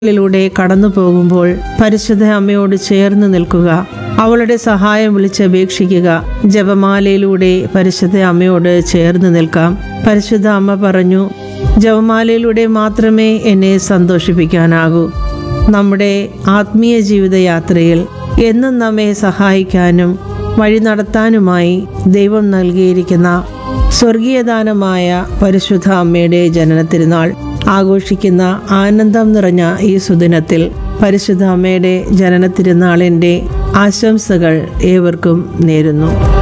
ിലൂടെ കടന്നു പോകുമ്പോൾ പരിശുദ്ധ അമ്മയോട് ചേർന്ന് നിൽക്കുക അവളുടെ സഹായം വിളിച്ചപേക്ഷിക്കുക ജപമാലയിലൂടെ പരിശുദ്ധ അമ്മയോട് ചേർന്ന് നിൽക്കാം പരിശുദ്ധ അമ്മ പറഞ്ഞു ജപമാലയിലൂടെ മാത്രമേ എന്നെ സന്തോഷിപ്പിക്കാനാകൂ നമ്മുടെ ആത്മീയ ജീവിതയാത്രയിൽ എന്നും നമ്മെ സഹായിക്കാനും വഴി നടത്താനുമായി ദൈവം നൽകിയിരിക്കുന്ന സ്വർഗീയദാനമായ പരിശുദ്ധ അമ്മയുടെ ജനനത്തിരുന്നാൾ ആഘോഷിക്കുന്ന ആനന്ദം നിറഞ്ഞ ഈ സുദിനത്തിൽ പരിശുദ്ധ അമ്മയുടെ ജനനത്തിരുന്നാളിൻ്റെ ആശംസകൾ ഏവർക്കും നേരുന്നു